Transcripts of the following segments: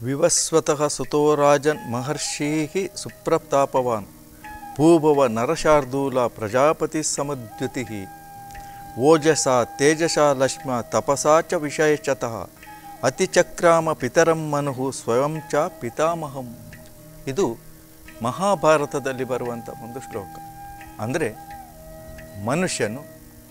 ವಿವಸ್ವತಃ ಸುತೋ ರಾಜನ್ ಮಹರ್ಷೀ ಸುಪ್ರತಾಪವಾನ್ ಭೂಭವ ನರಶಾರ್ದೂಲ ಪ್ರಜಾಪತಿ ಸಮದ್ಯುತಿ ಓಜಸ ತೇಜಸ ಲಕ್ಷ್ಮ ತಪಸಾ ಚ ವಿಷಯಚತಃ ಅತಿಚಕ್ರಾಮ ಪಿತರಂ ಮನುಹು ಸ್ವಯಂ ಚ ಪಿತಾಮಹಂ ಇದು ಮಹಾಭಾರತದಲ್ಲಿ ಬರುವಂಥ ಒಂದು ಶ್ಲೋಕ ಅಂದರೆ ಮನುಷ್ಯನು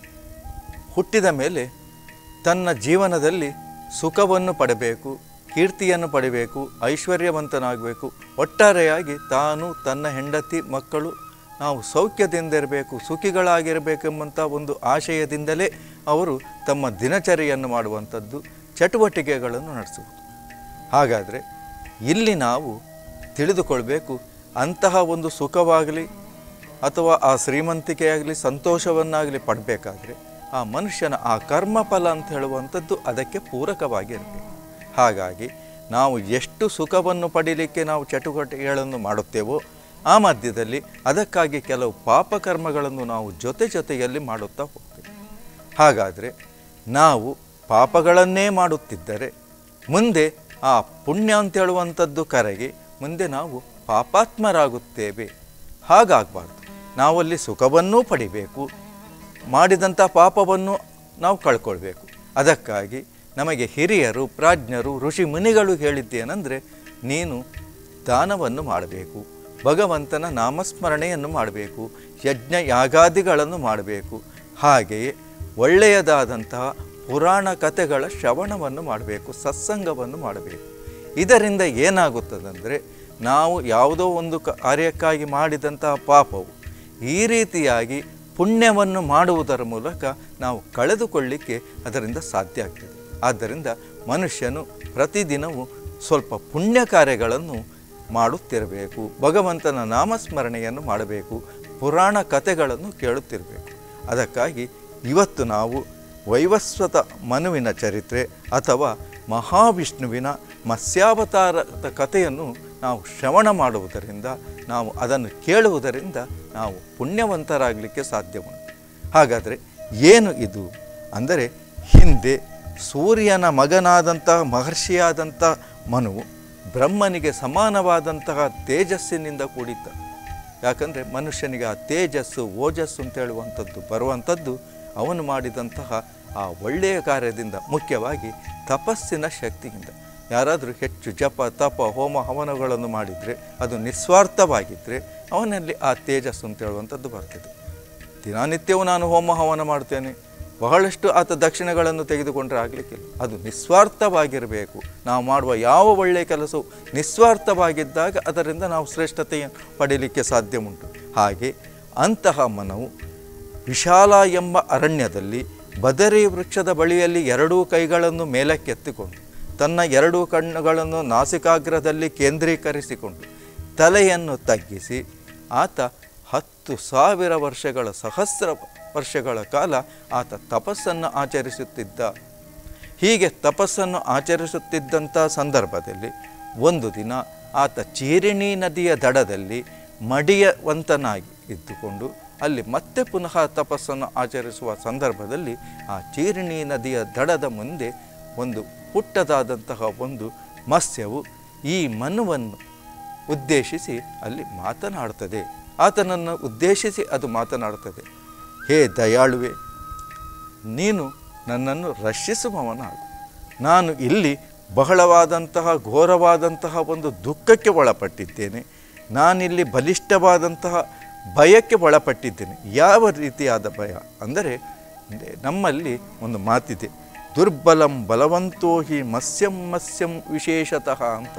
ಹುಟ್ಟಿದ ಮೇಲೆ ತನ್ನ ಜೀವನದಲ್ಲಿ ಸುಖವನ್ನು ಪಡಬೇಕು ಕೀರ್ತಿಯನ್ನು ಪಡಿಬೇಕು ಐಶ್ವರ್ಯವಂತನಾಗಬೇಕು ಒಟ್ಟಾರೆಯಾಗಿ ತಾನು ತನ್ನ ಹೆಂಡತಿ ಮಕ್ಕಳು ನಾವು ಸೌಖ್ಯದಿಂದಿರಬೇಕು ಸುಖಿಗಳಾಗಿರಬೇಕೆಂಬಂಥ ಒಂದು ಆಶಯದಿಂದಲೇ ಅವರು ತಮ್ಮ ದಿನಚರಿಯನ್ನು ಮಾಡುವಂಥದ್ದು ಚಟುವಟಿಕೆಗಳನ್ನು ನಡೆಸುವುದು ಹಾಗಾದರೆ ಇಲ್ಲಿ ನಾವು ತಿಳಿದುಕೊಳ್ಬೇಕು ಅಂತಹ ಒಂದು ಸುಖವಾಗಲಿ ಅಥವಾ ಆ ಶ್ರೀಮಂತಿಕೆಯಾಗಲಿ ಸಂತೋಷವನ್ನಾಗಲಿ ಪಡಬೇಕಾದ್ರೆ ಆ ಮನುಷ್ಯನ ಆ ಕರ್ಮಫಲ ಅಂತ ಹೇಳುವಂಥದ್ದು ಅದಕ್ಕೆ ಪೂರಕವಾಗಿರಬೇಕು ಹಾಗಾಗಿ ನಾವು ಎಷ್ಟು ಸುಖವನ್ನು ಪಡೀಲಿಕ್ಕೆ ನಾವು ಚಟುವಟಿಕೆಗಳನ್ನು ಮಾಡುತ್ತೇವೋ ಆ ಮಧ್ಯದಲ್ಲಿ ಅದಕ್ಕಾಗಿ ಕೆಲವು ಪಾಪಕರ್ಮಗಳನ್ನು ನಾವು ಜೊತೆ ಜೊತೆಯಲ್ಲಿ ಮಾಡುತ್ತಾ ಹೋಗ್ತೇವೆ ಹಾಗಾದರೆ ನಾವು ಪಾಪಗಳನ್ನೇ ಮಾಡುತ್ತಿದ್ದರೆ ಮುಂದೆ ಆ ಪುಣ್ಯ ಅಂತ ಹೇಳುವಂಥದ್ದು ಕರಗಿ ಮುಂದೆ ನಾವು ಪಾಪಾತ್ಮರಾಗುತ್ತೇವೆ ಹಾಗಾಗಬಾರ್ದು ನಾವಲ್ಲಿ ಸುಖವನ್ನೂ ಪಡಿಬೇಕು ಮಾಡಿದಂಥ ಪಾಪವನ್ನು ನಾವು ಕಳ್ಕೊಳ್ಬೇಕು ಅದಕ್ಕಾಗಿ ನಮಗೆ ಹಿರಿಯರು ಪ್ರಾಜ್ಞರು ಋಷಿ ಮುನಿಗಳು ಹೇಳಿದ್ದೇನೆಂದರೆ ನೀನು ದಾನವನ್ನು ಮಾಡಬೇಕು ಭಗವಂತನ ನಾಮಸ್ಮರಣೆಯನ್ನು ಮಾಡಬೇಕು ಯಜ್ಞ ಯಾಗಾದಿಗಳನ್ನು ಮಾಡಬೇಕು ಹಾಗೆಯೇ ಒಳ್ಳೆಯದಾದಂತಹ ಪುರಾಣ ಕಥೆಗಳ ಶ್ರವಣವನ್ನು ಮಾಡಬೇಕು ಸತ್ಸಂಗವನ್ನು ಮಾಡಬೇಕು ಇದರಿಂದ ಏನಾಗುತ್ತದಂದರೆ ನಾವು ಯಾವುದೋ ಒಂದು ಕಾರ್ಯಕ್ಕಾಗಿ ಮಾಡಿದಂತಹ ಪಾಪವು ಈ ರೀತಿಯಾಗಿ ಪುಣ್ಯವನ್ನು ಮಾಡುವುದರ ಮೂಲಕ ನಾವು ಕಳೆದುಕೊಳ್ಳಿಕ್ಕೆ ಅದರಿಂದ ಸಾಧ್ಯ ಆಗ್ತದೆ ಆದ್ದರಿಂದ ಮನುಷ್ಯನು ಪ್ರತಿದಿನವೂ ಸ್ವಲ್ಪ ಪುಣ್ಯ ಕಾರ್ಯಗಳನ್ನು ಮಾಡುತ್ತಿರಬೇಕು ಭಗವಂತನ ನಾಮಸ್ಮರಣೆಯನ್ನು ಮಾಡಬೇಕು ಪುರಾಣ ಕಥೆಗಳನ್ನು ಕೇಳುತ್ತಿರಬೇಕು ಅದಕ್ಕಾಗಿ ಇವತ್ತು ನಾವು ವೈವಸ್ವತ ಮನುವಿನ ಚರಿತ್ರೆ ಅಥವಾ ಮಹಾವಿಷ್ಣುವಿನ ಮತ್ಸ್ಯಾವತಾರದ ಕಥೆಯನ್ನು ನಾವು ಶ್ರವಣ ಮಾಡುವುದರಿಂದ ನಾವು ಅದನ್ನು ಕೇಳುವುದರಿಂದ ನಾವು ಪುಣ್ಯವಂತರಾಗಲಿಕ್ಕೆ ಸಾಧ್ಯ ಉಂಟು ಹಾಗಾದರೆ ಏನು ಇದು ಅಂದರೆ ಹಿಂದೆ ಸೂರ್ಯನ ಮಗನಾದಂತಹ ಮಹರ್ಷಿಯಾದಂಥ ಮನುವು ಬ್ರಹ್ಮನಿಗೆ ಸಮಾನವಾದಂತಹ ತೇಜಸ್ಸಿನಿಂದ ಕೂಡಿದ್ದ ಯಾಕಂದರೆ ಮನುಷ್ಯನಿಗೆ ಆ ತೇಜಸ್ಸು ಓಜಸ್ಸು ಅಂತ ಹೇಳುವಂಥದ್ದು ಬರುವಂಥದ್ದು ಅವನು ಮಾಡಿದಂತಹ ಆ ಒಳ್ಳೆಯ ಕಾರ್ಯದಿಂದ ಮುಖ್ಯವಾಗಿ ತಪಸ್ಸಿನ ಶಕ್ತಿಯಿಂದ ಯಾರಾದರೂ ಹೆಚ್ಚು ಜಪ ತಪ ಹೋಮ ಹವನಗಳನ್ನು ಮಾಡಿದರೆ ಅದು ನಿಸ್ವಾರ್ಥವಾಗಿದ್ದರೆ ಅವನಲ್ಲಿ ಆ ತೇಜಸ್ಸು ಅಂತ ಹೇಳುವಂಥದ್ದು ಬರ್ತದೆ ದಿನನಿತ್ಯವೂ ನಾನು ಹೋಮ ಹವನ ಮಾಡ್ತೇನೆ ಬಹಳಷ್ಟು ಆತ ದಕ್ಷಿಣೆಗಳನ್ನು ತೆಗೆದುಕೊಂಡ್ರೆ ಆಗಲಿಕ್ಕಿಲ್ಲ ಅದು ನಿಸ್ವಾರ್ಥವಾಗಿರಬೇಕು ನಾವು ಮಾಡುವ ಯಾವ ಒಳ್ಳೆಯ ಕೆಲಸವು ನಿಸ್ವಾರ್ಥವಾಗಿದ್ದಾಗ ಅದರಿಂದ ನಾವು ಶ್ರೇಷ್ಠತೆಯನ್ನು ಪಡೀಲಿಕ್ಕೆ ಸಾಧ್ಯ ಉಂಟು ಹಾಗೆ ಅಂತಹ ಮನವು ವಿಶಾಲ ಎಂಬ ಅರಣ್ಯದಲ್ಲಿ ಬದರಿ ವೃಕ್ಷದ ಬಳಿಯಲ್ಲಿ ಎರಡೂ ಕೈಗಳನ್ನು ಮೇಲಕ್ಕೆತ್ತಿಕೊಂಡು ತನ್ನ ಎರಡೂ ಕಣ್ಣುಗಳನ್ನು ನಾಸಿಕಾಗ್ರದಲ್ಲಿ ಕೇಂದ್ರೀಕರಿಸಿಕೊಂಡು ತಲೆಯನ್ನು ತಗ್ಗಿಸಿ ಆತ ಹತ್ತು ಸಾವಿರ ವರ್ಷಗಳ ಸಹಸ್ರ ವರ್ಷಗಳ ಕಾಲ ಆತ ತಪಸ್ಸನ್ನು ಆಚರಿಸುತ್ತಿದ್ದ ಹೀಗೆ ತಪಸ್ಸನ್ನು ಆಚರಿಸುತ್ತಿದ್ದಂಥ ಸಂದರ್ಭದಲ್ಲಿ ಒಂದು ದಿನ ಆತ ಚೀರಿಣಿ ನದಿಯ ದಡದಲ್ಲಿ ಮಡಿಯವಂತನಾಗಿ ಇದ್ದುಕೊಂಡು ಅಲ್ಲಿ ಮತ್ತೆ ಪುನಃ ತಪಸ್ಸನ್ನು ಆಚರಿಸುವ ಸಂದರ್ಭದಲ್ಲಿ ಆ ಚೀರಿಣಿ ನದಿಯ ದಡದ ಮುಂದೆ ಒಂದು ಪುಟ್ಟದಾದಂತಹ ಒಂದು ಮತ್ಸ್ಯವು ಈ ಮನುವನ್ನು ಉದ್ದೇಶಿಸಿ ಅಲ್ಲಿ ಮಾತನಾಡುತ್ತದೆ ಆತನನ್ನು ಉದ್ದೇಶಿಸಿ ಅದು ಮಾತನಾಡುತ್ತದೆ ಹೇ ದಯಾಳುವೆ ನೀನು ನನ್ನನ್ನು ರಕ್ಷಿಸುವವನಾಗು ನಾನು ಇಲ್ಲಿ ಬಹಳವಾದಂತಹ ಘೋರವಾದಂತಹ ಒಂದು ದುಃಖಕ್ಕೆ ಒಳಪಟ್ಟಿದ್ದೇನೆ ನಾನಿಲ್ಲಿ ಬಲಿಷ್ಠವಾದಂತಹ ಭಯಕ್ಕೆ ಒಳಪಟ್ಟಿದ್ದೇನೆ ಯಾವ ರೀತಿಯಾದ ಭಯ ಅಂದರೆ ನಮ್ಮಲ್ಲಿ ಒಂದು ಮಾತಿದೆ ದುರ್ಬಲಂ ಬಲವಂತೋ ಹಿ ಮತ್ಸ್ಯಂ ಮತ್ಸ್ಯಂ ವಿಶೇಷತಃ ಅಂತ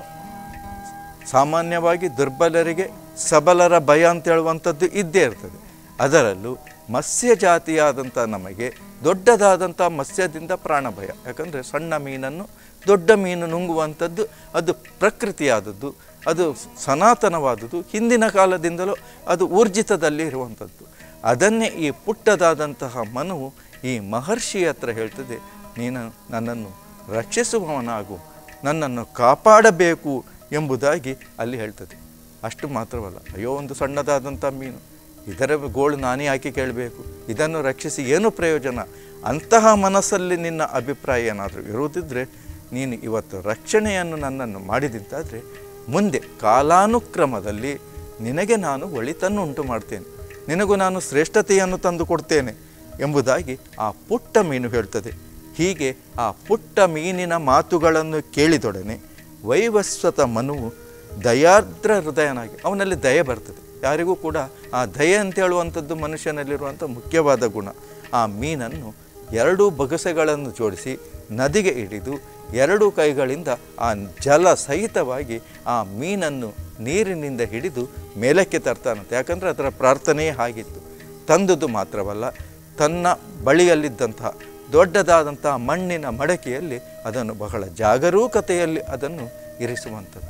ಸಾಮಾನ್ಯವಾಗಿ ದುರ್ಬಲರಿಗೆ ಸಬಲರ ಭಯ ಅಂತ ಹೇಳುವಂಥದ್ದು ಇದ್ದೇ ಇರ್ತದೆ ಅದರಲ್ಲೂ ಮತ್ಸ್ಯ ಜಾತಿಯಾದಂಥ ನಮಗೆ ದೊಡ್ಡದಾದಂಥ ಮತ್ಸ್ಯದಿಂದ ಪ್ರಾಣ ಭಯ ಯಾಕಂದರೆ ಸಣ್ಣ ಮೀನನ್ನು ದೊಡ್ಡ ಮೀನು ನುಂಗುವಂಥದ್ದು ಅದು ಪ್ರಕೃತಿಯಾದದ್ದು ಅದು ಸನಾತನವಾದುದು ಹಿಂದಿನ ಕಾಲದಿಂದಲೂ ಅದು ಊರ್ಜಿತದಲ್ಲಿ ಇರುವಂಥದ್ದು ಅದನ್ನೇ ಈ ಪುಟ್ಟದಾದಂತಹ ಮನುವು ಈ ಮಹರ್ಷಿ ಹತ್ರ ಹೇಳ್ತದೆ ನೀನು ನನ್ನನ್ನು ರಕ್ಷಿಸುವವನಾಗು ನನ್ನನ್ನು ಕಾಪಾಡಬೇಕು ಎಂಬುದಾಗಿ ಅಲ್ಲಿ ಹೇಳ್ತದೆ ಅಷ್ಟು ಮಾತ್ರವಲ್ಲ ಅಯ್ಯೋ ಒಂದು ಸಣ್ಣದಾದಂಥ ಮೀನು ಇದರ ಗೋಳು ನಾನೇ ಹಾಕಿ ಕೇಳಬೇಕು ಇದನ್ನು ರಕ್ಷಿಸಿ ಏನು ಪ್ರಯೋಜನ ಅಂತಹ ಮನಸ್ಸಲ್ಲಿ ನಿನ್ನ ಅಭಿಪ್ರಾಯ ಏನಾದರೂ ಇರುವುದಿದ್ದರೆ ನೀನು ಇವತ್ತು ರಕ್ಷಣೆಯನ್ನು ನನ್ನನ್ನು ಮಾಡಿದಂತಾದರೆ ಮುಂದೆ ಕಾಲಾನುಕ್ರಮದಲ್ಲಿ ನಿನಗೆ ನಾನು ಒಳಿತನ್ನು ಉಂಟು ಮಾಡ್ತೇನೆ ನಿನಗೂ ನಾನು ಶ್ರೇಷ್ಠತೆಯನ್ನು ತಂದು ಕೊಡ್ತೇನೆ ಎಂಬುದಾಗಿ ಆ ಪುಟ್ಟ ಮೀನು ಹೇಳ್ತದೆ ಹೀಗೆ ಆ ಪುಟ್ಟ ಮೀನಿನ ಮಾತುಗಳನ್ನು ಕೇಳಿದೊಡನೆ ವೈವಸ್ವತ ಮನುವು ದಯಾರ್ದ್ರ ಹೃದಯನಾಗಿ ಅವನಲ್ಲಿ ದಯೆ ಬರ್ತದೆ ಯಾರಿಗೂ ಕೂಡ ಆ ದಯೆ ಅಂತ ಹೇಳುವಂಥದ್ದು ಮನುಷ್ಯನಲ್ಲಿರುವಂಥ ಮುಖ್ಯವಾದ ಗುಣ ಆ ಮೀನನ್ನು ಎರಡೂ ಬೊಗಸೆಗಳನ್ನು ಜೋಡಿಸಿ ನದಿಗೆ ಹಿಡಿದು ಎರಡೂ ಕೈಗಳಿಂದ ಆ ಜಲ ಸಹಿತವಾಗಿ ಆ ಮೀನನ್ನು ನೀರಿನಿಂದ ಹಿಡಿದು ಮೇಲಕ್ಕೆ ತರ್ತಾನಂತೆ ಯಾಕಂದರೆ ಅದರ ಪ್ರಾರ್ಥನೆಯೇ ಆಗಿತ್ತು ತಂದುದು ಮಾತ್ರವಲ್ಲ ತನ್ನ ಬಳಿಯಲ್ಲಿದ್ದಂತಹ ದೊಡ್ಡದಾದಂತಹ ಮಣ್ಣಿನ ಮಡಕೆಯಲ್ಲಿ ಅದನ್ನು ಬಹಳ ಜಾಗರೂಕತೆಯಲ್ಲಿ ಅದನ್ನು ಇರಿಸುವಂಥದ್ದು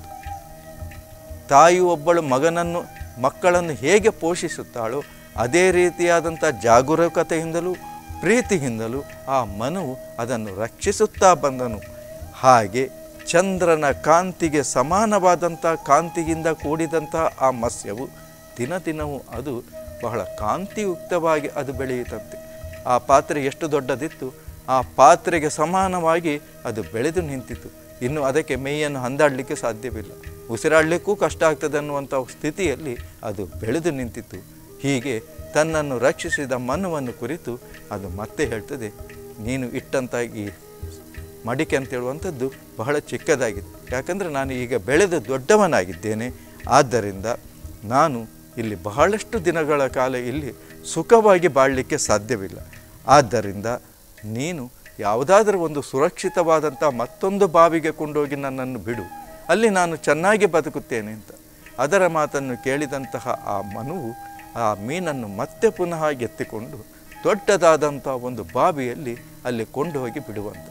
ತಾಯಿ ಒಬ್ಬಳು ಮಗನನ್ನು ಮಕ್ಕಳನ್ನು ಹೇಗೆ ಪೋಷಿಸುತ್ತಾಳೋ ಅದೇ ರೀತಿಯಾದಂಥ ಜಾಗರೂಕತೆಯಿಂದಲೂ ಪ್ರೀತಿಯಿಂದಲೂ ಆ ಮನುವು ಅದನ್ನು ರಕ್ಷಿಸುತ್ತಾ ಬಂದನು ಹಾಗೆ ಚಂದ್ರನ ಕಾಂತಿಗೆ ಸಮಾನವಾದಂಥ ಕಾಂತಿಯಿಂದ ಕೂಡಿದಂಥ ಆ ಮತ್ಸ್ಯವು ದಿನ ದಿನವೂ ಅದು ಬಹಳ ಕಾಂತಿಯುಕ್ತವಾಗಿ ಅದು ಬೆಳೆಯುತ್ತಂತೆ ಆ ಪಾತ್ರೆ ಎಷ್ಟು ದೊಡ್ಡದಿತ್ತು ಆ ಪಾತ್ರೆಗೆ ಸಮಾನವಾಗಿ ಅದು ಬೆಳೆದು ನಿಂತಿತು ಇನ್ನು ಅದಕ್ಕೆ ಮೇಯನ್ನು ಹಂದಾಡಲಿಕ್ಕೆ ಸಾಧ್ಯವಿಲ್ಲ ಉಸಿರಾಡಲಿಕ್ಕೂ ಕಷ್ಟ ಆಗ್ತದೆ ಅನ್ನುವಂಥ ಸ್ಥಿತಿಯಲ್ಲಿ ಅದು ಬೆಳೆದು ನಿಂತಿತು ಹೀಗೆ ತನ್ನನ್ನು ರಕ್ಷಿಸಿದ ಮನುವನ್ನು ಕುರಿತು ಅದು ಮತ್ತೆ ಹೇಳ್ತದೆ ನೀನು ಇಟ್ಟಂಥ ಈ ಮಡಿಕೆ ಅಂತ ಹೇಳುವಂಥದ್ದು ಬಹಳ ಚಿಕ್ಕದಾಗಿದೆ ಯಾಕಂದರೆ ನಾನು ಈಗ ಬೆಳೆದು ದೊಡ್ಡವನಾಗಿದ್ದೇನೆ ಆದ್ದರಿಂದ ನಾನು ಇಲ್ಲಿ ಬಹಳಷ್ಟು ದಿನಗಳ ಕಾಲ ಇಲ್ಲಿ ಸುಖವಾಗಿ ಬಾಳಲಿಕ್ಕೆ ಸಾಧ್ಯವಿಲ್ಲ ಆದ್ದರಿಂದ ನೀನು ಯಾವುದಾದರೂ ಒಂದು ಸುರಕ್ಷಿತವಾದಂಥ ಮತ್ತೊಂದು ಬಾವಿಗೆ ಕೊಂಡೋಗಿ ನನ್ನನ್ನು ಬಿಡು ಅಲ್ಲಿ ನಾನು ಚೆನ್ನಾಗಿ ಬದುಕುತ್ತೇನೆ ಅಂತ ಅದರ ಮಾತನ್ನು ಕೇಳಿದಂತಹ ಆ ಮನುವು ಆ ಮೀನನ್ನು ಮತ್ತೆ ಪುನಃ ಎತ್ತಿಕೊಂಡು ದೊಡ್ಡದಾದಂಥ ಒಂದು ಬಾವಿಯಲ್ಲಿ ಅಲ್ಲಿ ಕೊಂಡು ಹೋಗಿ ಬಿಡುವಂಥದ್ದು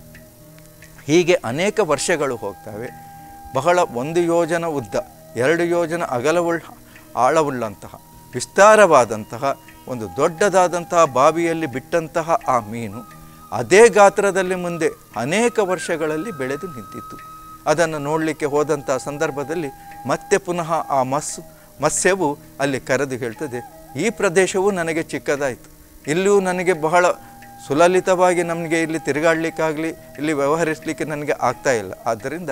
ಹೀಗೆ ಅನೇಕ ವರ್ಷಗಳು ಹೋಗ್ತವೆ ಬಹಳ ಒಂದು ಯೋಜನ ಉದ್ದ ಎರಡು ಯೋಜನ ಅಗಲವುಳ್ಳ ಆಳವುಳ್ಳಂತಹ ವಿಸ್ತಾರವಾದಂತಹ ಒಂದು ದೊಡ್ಡದಾದಂತಹ ಬಾವಿಯಲ್ಲಿ ಬಿಟ್ಟಂತಹ ಆ ಮೀನು ಅದೇ ಗಾತ್ರದಲ್ಲಿ ಮುಂದೆ ಅನೇಕ ವರ್ಷಗಳಲ್ಲಿ ಬೆಳೆದು ನಿಂತಿತ್ತು ಅದನ್ನು ನೋಡಲಿಕ್ಕೆ ಹೋದಂಥ ಸಂದರ್ಭದಲ್ಲಿ ಮತ್ತೆ ಪುನಃ ಆ ಮಸ್ಸು ಮತ್ಸ್ಯವು ಅಲ್ಲಿ ಕರೆದು ಹೇಳ್ತದೆ ಈ ಪ್ರದೇಶವು ನನಗೆ ಚಿಕ್ಕದಾಯಿತು ಇಲ್ಲಿಯೂ ನನಗೆ ಬಹಳ ಸುಲಲಿತವಾಗಿ ನಮಗೆ ಇಲ್ಲಿ ತಿರುಗಾಡಲಿಕ್ಕಾಗಲಿ ಇಲ್ಲಿ ವ್ಯವಹರಿಸಲಿಕ್ಕೆ ನನಗೆ ಆಗ್ತಾ ಇಲ್ಲ ಆದ್ದರಿಂದ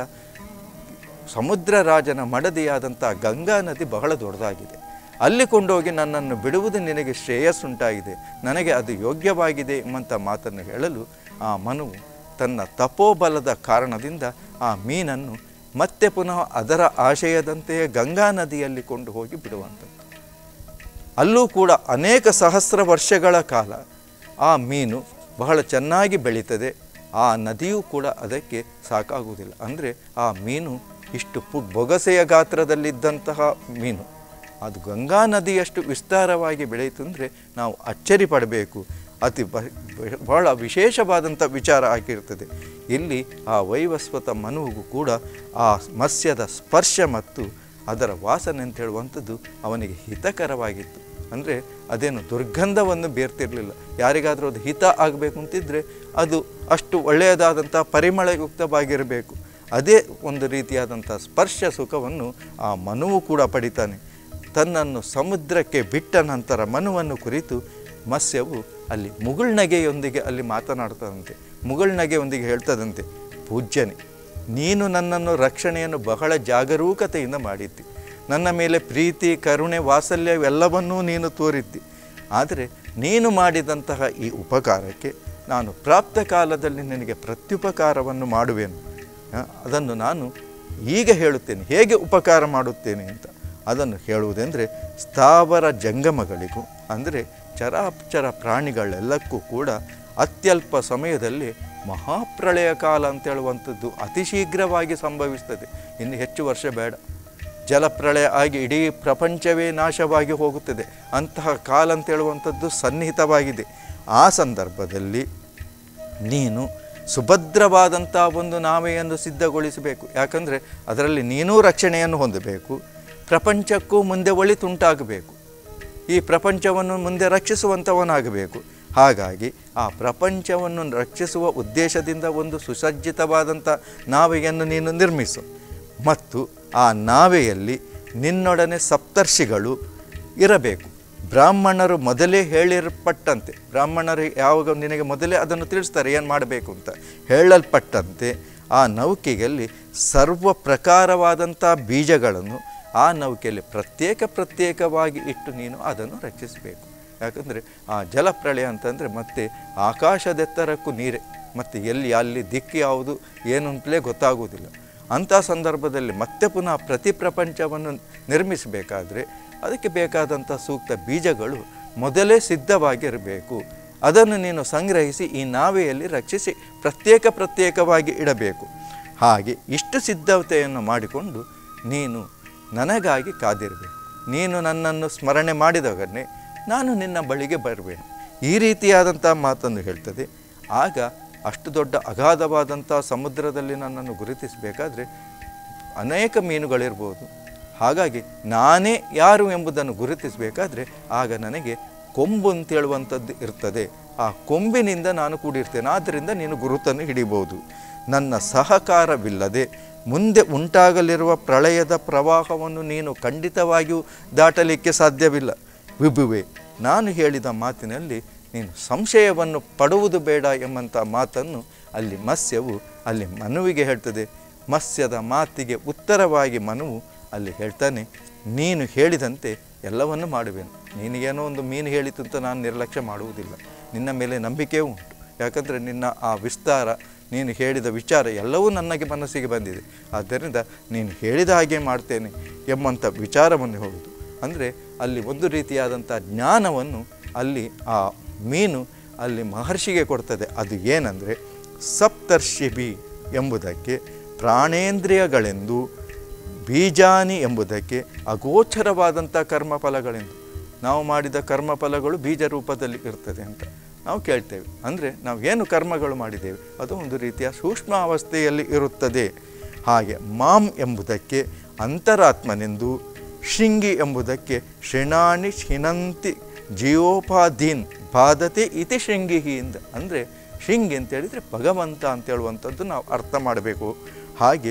ಸಮುದ್ರ ರಾಜನ ಮಡದಿಯಾದಂಥ ಗಂಗಾ ನದಿ ಬಹಳ ದೊಡ್ಡದಾಗಿದೆ ಅಲ್ಲಿ ಕೊಂಡೋಗಿ ನನ್ನನ್ನು ಬಿಡುವುದು ನಿನಗೆ ಶ್ರೇಯಸ್ಸುಂಟಾಗಿದೆ ನನಗೆ ಅದು ಯೋಗ್ಯವಾಗಿದೆ ಎಂಬಂಥ ಮಾತನ್ನು ಹೇಳಲು ಆ ಮನುವು ತನ್ನ ತಪೋಬಲದ ಕಾರಣದಿಂದ ಆ ಮೀನನ್ನು ಮತ್ತೆ ಪುನಃ ಅದರ ಆಶಯದಂತೆಯೇ ಗಂಗಾ ನದಿಯಲ್ಲಿ ಕೊಂಡು ಹೋಗಿ ಬಿಡುವಂಥದ್ದು ಅಲ್ಲೂ ಕೂಡ ಅನೇಕ ಸಹಸ್ರ ವರ್ಷಗಳ ಕಾಲ ಆ ಮೀನು ಬಹಳ ಚೆನ್ನಾಗಿ ಬೆಳೀತದೆ ಆ ನದಿಯೂ ಕೂಡ ಅದಕ್ಕೆ ಸಾಕಾಗುವುದಿಲ್ಲ ಅಂದರೆ ಆ ಮೀನು ಇಷ್ಟು ಪು ಬೊಗಸೆಯ ಗಾತ್ರದಲ್ಲಿದ್ದಂತಹ ಮೀನು ಅದು ಗಂಗಾ ನದಿಯಷ್ಟು ವಿಸ್ತಾರವಾಗಿ ಬೆಳೆಯಿತು ಅಂದರೆ ನಾವು ಅಚ್ಚರಿ ಪಡಬೇಕು ಅತಿ ಬ ಬಹಳ ವಿಶೇಷವಾದಂಥ ವಿಚಾರ ಆಗಿರ್ತದೆ ಇಲ್ಲಿ ಆ ವೈವಸ್ವತ ಮನುವಿಗೂ ಕೂಡ ಆ ಮತ್ಸ್ಯದ ಸ್ಪರ್ಶ ಮತ್ತು ಅದರ ವಾಸನೆ ಅಂತ ಹೇಳುವಂಥದ್ದು ಅವನಿಗೆ ಹಿತಕರವಾಗಿತ್ತು ಅಂದರೆ ಅದೇನು ದುರ್ಗಂಧವನ್ನು ಬೇರ್ತಿರಲಿಲ್ಲ ಯಾರಿಗಾದರೂ ಅದು ಹಿತ ಆಗಬೇಕು ಅಂತಿದ್ದರೆ ಅದು ಅಷ್ಟು ಒಳ್ಳೆಯದಾದಂಥ ಪರಿಮಳಯುಕ್ತವಾಗಿರಬೇಕು ಅದೇ ಒಂದು ರೀತಿಯಾದಂಥ ಸ್ಪರ್ಶ ಸುಖವನ್ನು ಆ ಮನುವು ಕೂಡ ಪಡಿತಾನೆ ತನ್ನನ್ನು ಸಮುದ್ರಕ್ಕೆ ಬಿಟ್ಟ ನಂತರ ಮನುವನ್ನು ಕುರಿತು ಮತ್ಸ್ಯವು ಅಲ್ಲಿ ಮುಗುಳ್ನಗೆಯೊಂದಿಗೆ ಅಲ್ಲಿ ಮಾತನಾಡ್ತದಂತೆ ಮುಗುಳ್ನಗೆಯೊಂದಿಗೆ ಹೇಳ್ತದಂತೆ ಪೂಜ್ಯನೆ ನೀನು ನನ್ನನ್ನು ರಕ್ಷಣೆಯನ್ನು ಬಹಳ ಜಾಗರೂಕತೆಯಿಂದ ಮಾಡಿದ್ದಿ ನನ್ನ ಮೇಲೆ ಪ್ರೀತಿ ಕರುಣೆ ವಾತ್ಸಲ್ಯವೆಲ್ಲವನ್ನೂ ನೀನು ತೋರಿದ್ದಿ ಆದರೆ ನೀನು ಮಾಡಿದಂತಹ ಈ ಉಪಕಾರಕ್ಕೆ ನಾನು ಪ್ರಾಪ್ತ ಕಾಲದಲ್ಲಿ ನಿನಗೆ ಪ್ರತ್ಯುಪಕಾರವನ್ನು ಮಾಡುವೆನು ಆ, ಅದನ್ನು ನಾನು ಈಗ ಹೇಳುತ್ತೇನೆ ಹೇಗೆ ಉಪಕಾರ ಮಾಡುತ್ತೇನೆ ಅಂತ ಅದನ್ನು ಹೇಳುವುದೆಂದರೆ ಸ್ಥಾವರ ಜಂಗಮಗಳಿಗೂ ಅಂದರೆ ಚರಾಚರ ಪ್ರಾಣಿಗಳೆಲ್ಲಕ್ಕೂ ಕೂಡ ಅತ್ಯಲ್ಪ ಸಮಯದಲ್ಲಿ ಮಹಾಪ್ರಳಯ ಕಾಲ ಅಂತ ಹೇಳುವಂಥದ್ದು ಅತಿ ಶೀಘ್ರವಾಗಿ ಸಂಭವಿಸ್ತದೆ ಇನ್ನು ಹೆಚ್ಚು ವರ್ಷ ಬೇಡ ಜಲಪ್ರಳಯ ಆಗಿ ಇಡೀ ಪ್ರಪಂಚವೇ ನಾಶವಾಗಿ ಹೋಗುತ್ತದೆ ಅಂತಹ ಕಾಲ ಅಂತ ಹೇಳುವಂಥದ್ದು ಸನ್ನಿಹಿತವಾಗಿದೆ ಆ ಸಂದರ್ಭದಲ್ಲಿ ನೀನು ಸುಭದ್ರವಾದಂಥ ಒಂದು ನಾವೆಯನ್ನು ಸಿದ್ಧಗೊಳಿಸಬೇಕು ಯಾಕಂದರೆ ಅದರಲ್ಲಿ ನೀನೂ ರಕ್ಷಣೆಯನ್ನು ಹೊಂದಬೇಕು ಪ್ರಪಂಚಕ್ಕೂ ಮುಂದೆ ಒಳಿತುಂಟಾಗಬೇಕು ಈ ಪ್ರಪಂಚವನ್ನು ಮುಂದೆ ರಕ್ಷಿಸುವಂಥವನಾಗಬೇಕು ಹಾಗಾಗಿ ಆ ಪ್ರಪಂಚವನ್ನು ರಕ್ಷಿಸುವ ಉದ್ದೇಶದಿಂದ ಒಂದು ಸುಸಜ್ಜಿತವಾದಂಥ ನಾವೆಯನ್ನು ನೀನು ನಿರ್ಮಿಸು ಮತ್ತು ಆ ನಾವೆಯಲ್ಲಿ ನಿನ್ನೊಡನೆ ಸಪ್ತರ್ಷಿಗಳು ಇರಬೇಕು ಬ್ರಾಹ್ಮಣರು ಮೊದಲೇ ಹೇಳಿರಪಟ್ಟಂತೆ ಬ್ರಾಹ್ಮಣರು ಯಾವಾಗ ನಿನಗೆ ಮೊದಲೇ ಅದನ್ನು ತಿಳಿಸ್ತಾರೆ ಏನು ಮಾಡಬೇಕು ಅಂತ ಹೇಳಲ್ಪಟ್ಟಂತೆ ಆ ನೌಕೆಯಲ್ಲಿ ಸರ್ವ ಪ್ರಕಾರವಾದಂಥ ಬೀಜಗಳನ್ನು ಆ ನೌಕೆಯಲ್ಲಿ ಪ್ರತ್ಯೇಕ ಪ್ರತ್ಯೇಕವಾಗಿ ಇಟ್ಟು ನೀನು ಅದನ್ನು ರಕ್ಷಿಸಬೇಕು ಯಾಕಂದರೆ ಆ ಜಲಪ್ರಳಯ ಅಂತಂದರೆ ಮತ್ತೆ ಆಕಾಶದೆತ್ತರಕ್ಕೂ ನೀರೇ ಮತ್ತು ಎಲ್ಲಿ ಅಲ್ಲಿ ದಿಕ್ಕು ಯಾವುದು ಏನು ಅಂತಲೇ ಗೊತ್ತಾಗುವುದಿಲ್ಲ ಅಂಥ ಸಂದರ್ಭದಲ್ಲಿ ಮತ್ತೆ ಪುನಃ ಪ್ರತಿ ಪ್ರಪಂಚವನ್ನು ನಿರ್ಮಿಸಬೇಕಾದ್ರೆ ಅದಕ್ಕೆ ಬೇಕಾದಂಥ ಸೂಕ್ತ ಬೀಜಗಳು ಮೊದಲೇ ಸಿದ್ಧವಾಗಿರಬೇಕು ಅದನ್ನು ನೀನು ಸಂಗ್ರಹಿಸಿ ಈ ನಾವೆಯಲ್ಲಿ ರಕ್ಷಿಸಿ ಪ್ರತ್ಯೇಕ ಪ್ರತ್ಯೇಕವಾಗಿ ಇಡಬೇಕು ಹಾಗೆ ಇಷ್ಟು ಸಿದ್ಧತೆಯನ್ನು ಮಾಡಿಕೊಂಡು ನೀನು ನನಗಾಗಿ ಕಾದಿರಬೇಕು ನೀನು ನನ್ನನ್ನು ಸ್ಮರಣೆ ಮಾಡಿದವನ್ನೇ ನಾನು ನಿನ್ನ ಬಳಿಗೆ ಬರಬೇನು ಈ ರೀತಿಯಾದಂಥ ಮಾತನ್ನು ಹೇಳ್ತದೆ ಆಗ ಅಷ್ಟು ದೊಡ್ಡ ಅಗಾಧವಾದಂಥ ಸಮುದ್ರದಲ್ಲಿ ನನ್ನನ್ನು ಗುರುತಿಸಬೇಕಾದ್ರೆ ಅನೇಕ ಮೀನುಗಳಿರ್ಬೋದು ಹಾಗಾಗಿ ನಾನೇ ಯಾರು ಎಂಬುದನ್ನು ಗುರುತಿಸಬೇಕಾದ್ರೆ ಆಗ ನನಗೆ ಕೊಂಬು ಅಂತೇಳುವಂಥದ್ದು ಇರ್ತದೆ ಆ ಕೊಂಬಿನಿಂದ ನಾನು ಕೂಡಿರ್ತೇನೆ ಆದ್ದರಿಂದ ನೀನು ಗುರುತನ್ನು ಹಿಡಿಬೋದು ನನ್ನ ಸಹಕಾರವಿಲ್ಲದೆ ಮುಂದೆ ಉಂಟಾಗಲಿರುವ ಪ್ರಳಯದ ಪ್ರವಾಹವನ್ನು ನೀನು ಖಂಡಿತವಾಗಿಯೂ ದಾಟಲಿಕ್ಕೆ ಸಾಧ್ಯವಿಲ್ಲ ವಿಭುವೆ ನಾನು ಹೇಳಿದ ಮಾತಿನಲ್ಲಿ ನೀನು ಸಂಶಯವನ್ನು ಪಡುವುದು ಬೇಡ ಎಂಬಂಥ ಮಾತನ್ನು ಅಲ್ಲಿ ಮತ್ಸ್ಯವು ಅಲ್ಲಿ ಮನುವಿಗೆ ಹೇಳ್ತದೆ ಮತ್ಸ್ಯದ ಮಾತಿಗೆ ಉತ್ತರವಾಗಿ ಮನುವು ಅಲ್ಲಿ ಹೇಳ್ತಾನೆ ನೀನು ಹೇಳಿದಂತೆ ಎಲ್ಲವನ್ನು ಮಾಡುವೆನು ನಿನಗೇನೋ ಒಂದು ಮೀನು ಹೇಳಿತು ಅಂತ ನಾನು ನಿರ್ಲಕ್ಷ್ಯ ಮಾಡುವುದಿಲ್ಲ ನಿನ್ನ ಮೇಲೆ ನಂಬಿಕೆಯೂ ಉಂಟು ಯಾಕಂದರೆ ನಿನ್ನ ಆ ವಿಸ್ತಾರ ನೀನು ಹೇಳಿದ ವಿಚಾರ ಎಲ್ಲವೂ ನನಗೆ ಮನಸ್ಸಿಗೆ ಬಂದಿದೆ ಆದ್ದರಿಂದ ನೀನು ಹೇಳಿದ ಹಾಗೆ ಮಾಡ್ತೇನೆ ಎಂಬಂಥ ವಿಚಾರವನ್ನು ಹೇಳುವುದು ಅಂದರೆ ಅಲ್ಲಿ ಒಂದು ರೀತಿಯಾದಂಥ ಜ್ಞಾನವನ್ನು ಅಲ್ಲಿ ಆ ಮೀನು ಅಲ್ಲಿ ಮಹರ್ಷಿಗೆ ಕೊಡ್ತದೆ ಅದು ಏನಂದರೆ ಸಪ್ತರ್ಷಿಬಿ ಎಂಬುದಕ್ಕೆ ಪ್ರಾಣೇಂದ್ರಿಯಗಳೆಂದು ಬೀಜಾನಿ ಎಂಬುದಕ್ಕೆ ಅಗೋಚರವಾದಂಥ ಕರ್ಮಫಲಗಳೆಂದು ನಾವು ಮಾಡಿದ ಕರ್ಮಫಲಗಳು ಬೀಜ ರೂಪದಲ್ಲಿ ಇರ್ತದೆ ಅಂತ ನಾವು ಕೇಳ್ತೇವೆ ಅಂದರೆ ನಾವು ಏನು ಕರ್ಮಗಳು ಮಾಡಿದ್ದೇವೆ ಅದು ಒಂದು ರೀತಿಯ ಸೂಕ್ಷ್ಮ ಅವಸ್ಥೆಯಲ್ಲಿ ಇರುತ್ತದೆ ಹಾಗೆ ಮಾಂ ಎಂಬುದಕ್ಕೆ ಅಂತರಾತ್ಮನೆಂದು ಶೃಂಗಿ ಎಂಬುದಕ್ಕೆ ಶೃಣಾಣಿ ಶಿನಂತಿ ಜೀವೋಪಾಧೀನ್ ಬಾಧತೆ ಇತಿ ಶೃಂಗಿಹಿಯಿಂದ ಅಂದರೆ ಶೃಂಗಿ ಅಂತ ಹೇಳಿದರೆ ಭಗವಂತ ಅಂತ ಹೇಳುವಂಥದ್ದು ನಾವು ಅರ್ಥ ಮಾಡಬೇಕು ಹಾಗೆ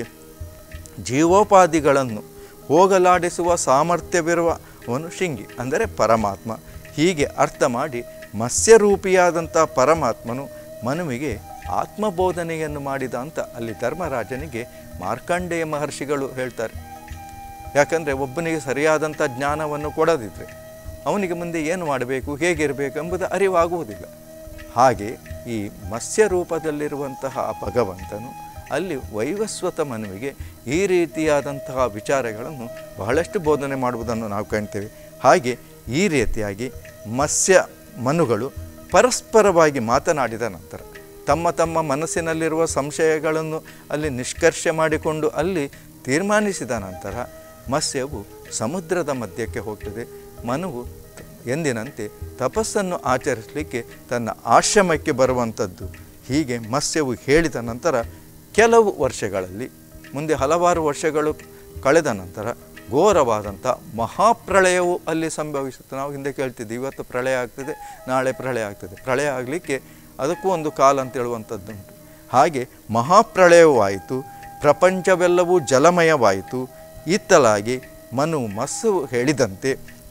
ಜೀವೋಪಾಧಿಗಳನ್ನು ಹೋಗಲಾಡಿಸುವ ಸಾಮರ್ಥ್ಯವಿರುವ ಅವನು ಶೃಂಗಿ ಅಂದರೆ ಪರಮಾತ್ಮ ಹೀಗೆ ಅರ್ಥ ಮಾಡಿ ಮತ್ಸ್ಯರೂಪಿಯಾದಂಥ ಪರಮಾತ್ಮನು ಮನುವಿಗೆ ಆತ್ಮಬೋಧನೆಯನ್ನು ಮಾಡಿದ ಅಂತ ಅಲ್ಲಿ ಧರ್ಮರಾಜನಿಗೆ ಮಾರ್ಕಂಡೇಯ ಮಹರ್ಷಿಗಳು ಹೇಳ್ತಾರೆ ಯಾಕಂದರೆ ಒಬ್ಬನಿಗೆ ಸರಿಯಾದಂಥ ಜ್ಞಾನವನ್ನು ಕೊಡದಿದ್ದರೆ ಅವನಿಗೆ ಮುಂದೆ ಏನು ಮಾಡಬೇಕು ಹೇಗಿರಬೇಕು ಎಂಬುದು ಅರಿವಾಗುವುದಿಲ್ಲ ಹಾಗೆ ಈ ಮತ್ಸ್ಯ ರೂಪದಲ್ಲಿರುವಂತಹ ಆ ಭಗವಂತನು ಅಲ್ಲಿ ವೈವಸ್ವತ ಮನುವಿಗೆ ಈ ರೀತಿಯಾದಂತಹ ವಿಚಾರಗಳನ್ನು ಬಹಳಷ್ಟು ಬೋಧನೆ ಮಾಡುವುದನ್ನು ನಾವು ಕಾಣ್ತೇವೆ ಹಾಗೆ ಈ ರೀತಿಯಾಗಿ ಮತ್ಸ್ಯ ಮನುಗಳು ಪರಸ್ಪರವಾಗಿ ಮಾತನಾಡಿದ ನಂತರ ತಮ್ಮ ತಮ್ಮ ಮನಸ್ಸಿನಲ್ಲಿರುವ ಸಂಶಯಗಳನ್ನು ಅಲ್ಲಿ ನಿಷ್ಕರ್ಷೆ ಮಾಡಿಕೊಂಡು ಅಲ್ಲಿ ತೀರ್ಮಾನಿಸಿದ ನಂತರ ಮತ್ಸ್ಯವು ಸಮುದ್ರದ ಮಧ್ಯಕ್ಕೆ ಹೋಗ್ತದೆ ಮನುವು ಎಂದಿನಂತೆ ತಪಸ್ಸನ್ನು ಆಚರಿಸಲಿಕ್ಕೆ ತನ್ನ ಆಶ್ರಮಕ್ಕೆ ಬರುವಂಥದ್ದು ಹೀಗೆ ಮತ್ಸ್ಯವು ಹೇಳಿದ ನಂತರ ಕೆಲವು ವರ್ಷಗಳಲ್ಲಿ ಮುಂದೆ ಹಲವಾರು ವರ್ಷಗಳು ಕಳೆದ ನಂತರ ಘೋರವಾದಂಥ ಮಹಾಪ್ರಳಯವು ಅಲ್ಲಿ ಸಂಭವಿಸುತ್ತೆ ನಾವು ಹಿಂದೆ ಕೇಳ್ತಿದ್ವಿ ಇವತ್ತು ಪ್ರಳಯ ಆಗ್ತದೆ ನಾಳೆ ಪ್ರಳಯ ಆಗ್ತದೆ ಪ್ರಳಯ ಆಗಲಿಕ್ಕೆ ಅದಕ್ಕೂ ಒಂದು ಕಾಲ ಅಂತ ಹೇಳುವಂಥದ್ದುಂಟು ಹಾಗೆ ಮಹಾಪ್ರಳಯವೂ ಆಯಿತು ಪ್ರಪಂಚವೆಲ್ಲವೂ ಜಲಮಯವಾಯಿತು ಇತ್ತಲಾಗಿ ಮನು ಮಸ್ಸು ಹೇಳಿದಂತೆ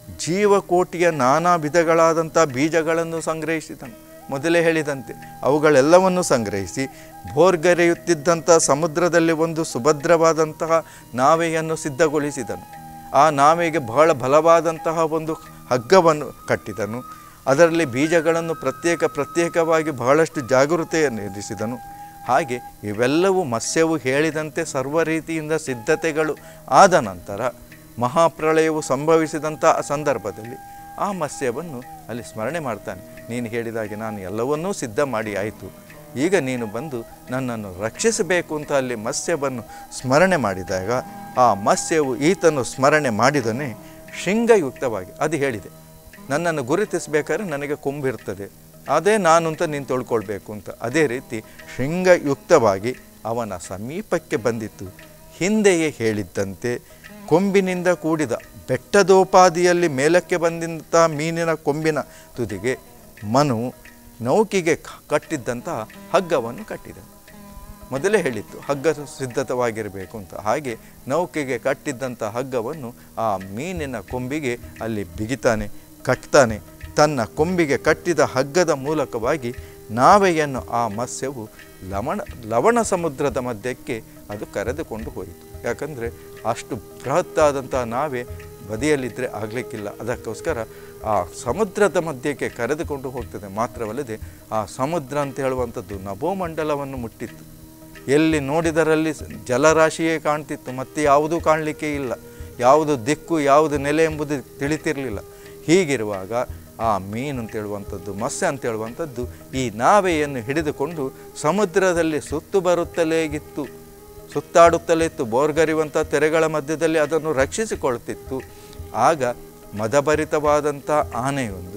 ಜೀವಕೋಟಿಯ ನಾನಾ ವಿಧಗಳಾದಂಥ ಬೀಜಗಳನ್ನು ಸಂಗ್ರಹಿಸಿದನು ಮೊದಲೇ ಹೇಳಿದಂತೆ ಅವುಗಳೆಲ್ಲವನ್ನು ಸಂಗ್ರಹಿಸಿ ಭೋರ್ಗರೆಯುತ್ತಿದ್ದಂಥ ಸಮುದ್ರದಲ್ಲಿ ಒಂದು ಸುಭದ್ರವಾದಂತಹ ನಾವೆಯನ್ನು ಸಿದ್ಧಗೊಳಿಸಿದನು ಆ ನಾವೆಗೆ ಬಹಳ ಬಲವಾದಂತಹ ಒಂದು ಹಗ್ಗವನ್ನು ಕಟ್ಟಿದನು ಅದರಲ್ಲಿ ಬೀಜಗಳನ್ನು ಪ್ರತ್ಯೇಕ ಪ್ರತ್ಯೇಕವಾಗಿ ಬಹಳಷ್ಟು ಜಾಗೃತೆಯನ್ನು ಇರಿಸಿದನು ಹಾಗೆ ಇವೆಲ್ಲವೂ ಮತ್ಸ್ಯವು ಹೇಳಿದಂತೆ ಸರ್ವ ರೀತಿಯಿಂದ ಸಿದ್ಧತೆಗಳು ಆದ ನಂತರ ಮಹಾಪ್ರಳಯವು ಸಂಭವಿಸಿದಂಥ ಆ ಸಂದರ್ಭದಲ್ಲಿ ಆ ಮತ್ಸ್ಯವನ್ನು ಅಲ್ಲಿ ಸ್ಮರಣೆ ಮಾಡ್ತಾನೆ ನೀನು ಹೇಳಿದಾಗೆ ನಾನು ಎಲ್ಲವನ್ನೂ ಸಿದ್ಧ ಮಾಡಿ ಆಯಿತು ಈಗ ನೀನು ಬಂದು ನನ್ನನ್ನು ರಕ್ಷಿಸಬೇಕು ಅಂತ ಅಲ್ಲಿ ಮತ್ಸ್ಯವನ್ನು ಸ್ಮರಣೆ ಮಾಡಿದಾಗ ಆ ಮತ್ಸ್ಯವು ಈತನು ಸ್ಮರಣೆ ಮಾಡಿದನೇ ಶೃಂಗಯುಕ್ತವಾಗಿ ಅದು ಹೇಳಿದೆ ನನ್ನನ್ನು ಗುರುತಿಸಬೇಕಾದ್ರೆ ನನಗೆ ಕೊಂಬಿರ್ತದೆ ಅದೇ ನಾನು ಅಂತ ನೀನು ತೊಳ್ಕೊಳ್ಬೇಕು ಅಂತ ಅದೇ ರೀತಿ ಶೃಂಗಯುಕ್ತವಾಗಿ ಅವನ ಸಮೀಪಕ್ಕೆ ಬಂದಿತ್ತು ಹಿಂದೆಯೇ ಹೇಳಿದ್ದಂತೆ ಕೊಂಬಿನಿಂದ ಕೂಡಿದ ಬೆಟ್ಟದೋಪಾದಿಯಲ್ಲಿ ಮೇಲಕ್ಕೆ ಬಂದಂಥ ಮೀನಿನ ಕೊಂಬಿನ ತುದಿಗೆ ಮನು ನೌಕಿಗೆ ಕ- ಕಟ್ಟಿದ್ದಂತಹ ಹಗ್ಗವನ್ನು ಕಟ್ಟಿದ ಮೊದಲೇ ಹೇಳಿತ್ತು ಹಗ್ಗ ಸಿದ್ಧತವಾಗಿರಬೇಕು ಅಂತ ಹಾಗೆ ನೌಕೆಗೆ ಕಟ್ಟಿದ್ದಂಥ ಹಗ್ಗವನ್ನು ಆ ಮೀನಿನ ಕೊಂಬಿಗೆ ಅಲ್ಲಿ ಬಿಗಿತಾನೆ ಕಟ್ತಾನೆ ತನ್ನ ಕೊಂಬಿಗೆ ಕಟ್ಟಿದ ಹಗ್ಗದ ಮೂಲಕವಾಗಿ ನಾವೆಯನ್ನು ಆ ಮತ್ಸ್ಯವು ಲವಣ ಲವಣ ಸಮುದ್ರದ ಮಧ್ಯಕ್ಕೆ ಅದು ಕರೆದುಕೊಂಡು ಹೋಯಿತು ಯಾಕಂದರೆ ಅಷ್ಟು ಬೃಹತ್ತಾದಂಥ ನಾವೆ ಬದಿಯಲ್ಲಿದ್ದರೆ ಆಗಲಿಕ್ಕಿಲ್ಲ ಅದಕ್ಕೋಸ್ಕರ ಆ ಸಮುದ್ರದ ಮಧ್ಯಕ್ಕೆ ಕರೆದುಕೊಂಡು ಹೋಗ್ತದೆ ಮಾತ್ರವಲ್ಲದೆ ಆ ಸಮುದ್ರ ಅಂತ ಹೇಳುವಂಥದ್ದು ನಭೋಮಂಡಲವನ್ನು ಮುಟ್ಟಿತ್ತು ಎಲ್ಲಿ ನೋಡಿದರಲ್ಲಿ ಸ- ಜಲರಾಶಿಯೇ ಕಾಣ್ತಿತ್ತು ಮತ್ತೆ ಯಾವುದೂ ಕಾಣಲಿಕ್ಕೆ ಇಲ್ಲ ಯಾವುದು ದಿಕ್ಕು ಯಾವುದು ನೆಲೆ ಎಂಬುದು ತಿಳಿತಿರಲಿಲ್ಲ ಹೀಗಿರುವಾಗ ಆ ಮೀನು ಅಂತ ಹೇಳುವಂಥದ್ದು ಮತ್ಸ್ಯ ಅಂತ ಹೇಳುವಂಥದ್ದು ಈ ನಾವೆಯನ್ನು ಹಿಡಿದುಕೊಂಡು ಸಮುದ್ರದಲ್ಲಿ ಸುತ್ತು ಬರುತ್ತಲೇ ಇತ್ತು ಸುತ್ತಾಡುತ್ತಲೇ ಇತ್ತು ಬೋರ್ಗರಿಯುವಂಥ ತೆರೆಗಳ ಮಧ್ಯದಲ್ಲಿ ಅದನ್ನು ರಕ್ಷಿಸಿಕೊಳ್ತಿತ್ತು ಆಗ ಮದಭರಿತವಾದಂಥ ಆನೆಯೊಂದು